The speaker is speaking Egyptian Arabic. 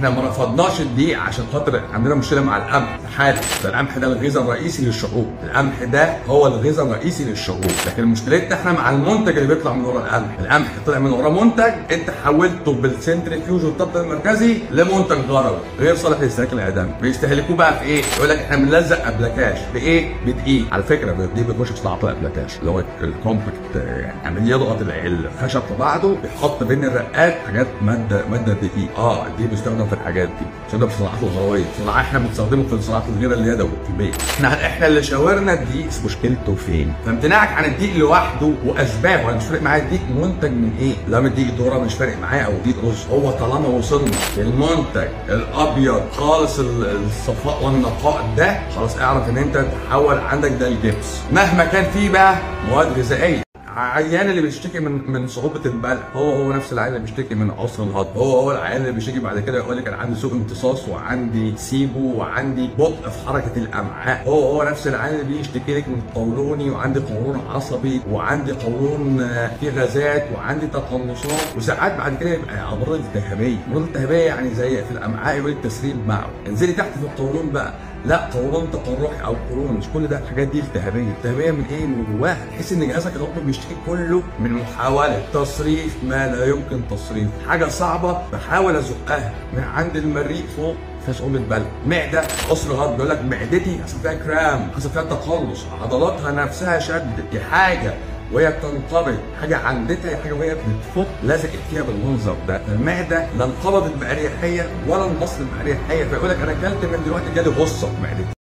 احنا ما رفضناش الدقيق عشان خاطر عندنا مشكله مع القمح حاجه ده القمح ده الغذاء الرئيسي للشعوب القمح ده هو الغذاء الرئيسي للشعوب لكن مشكلتنا احنا مع المنتج اللي بيطلع من ورا القمح القمح طلع من ورا منتج انت حولته بالسنتريفيوج والضبط المركزي لمنتج غروي غير صالح للاستهلاك الادمي بيستهلكوه بقى في ايه يقول لك احنا بنلزق ابلكاش بايه بدقيق على فكره الدقيق بيخش في صناعه الابلكاش اللي هو الكومباكت يعني يضغط الخشب في بعضه بيحط بين الرقات حاجات ماده ماده دقيق اه الدقيق بيستخدم في الحاجات دي بيستخدم في الصناعات الغرويه صناعه احنا بنستخدمه في صناعه الغيره اليدوي في البيت احنا احنا اللي شاورنا الدقيق مشكلته فين فامتناعك عن الدقيق لوحده واسبابه انا مش فارق معايا الدقيق منتج من ايه لا من دقيق ذره مش فارق معايا او دقيق رز هو طالما وصلنا للمنتج الابيض خالص الصفاء والنقاء ده خلاص اعرف ان انت تحول عندك ده الجبس مهما كان فيه بقى مواد غذائيه عيان اللي بيشتكي من من صعوبه البلع هو هو نفس العيان اللي بيشتكي من عسر الهضم هو هو العيان اللي بيشتكي بعد كده يقول لك انا عندي سوء امتصاص وعندي سيبو وعندي بطء في حركه الامعاء هو هو نفس العيان اللي بيشتكي لك من قولوني وعندي قولون عصبي وعندي قولون فيه غازات وعندي تقلصات وساعات بعد كده يبقى امراض التهابيه امراض التهابيه يعني زي في الامعاء يقول لك تسريب معوي انزلي تحت في القولون بقى لا قولون تقرحي او قولون مش كل ده الحاجات دي التهابيه التهابيه من ايه من جواها تحس ان جهازك الهضمي بيشتكي كله من محاوله تصريف ما لا يمكن تصريفه حاجه صعبه بحاول ازقها من عند المريء فوق فيها صعوبة بلع معدة قصر غضب بيقول لك معدتي حصل فيها كرام حصل فيها تقلص عضلاتها نفسها شدت دي حاجة وهي بتنقبض حاجه عندتها حاجه وهي بتفك لزقت فيها بالمنظر ده المعده لا انقبضت باريحيه ولا انبسطت باريحيه فيقول لك انا اكلت من دلوقتي جالي غصه في معدتي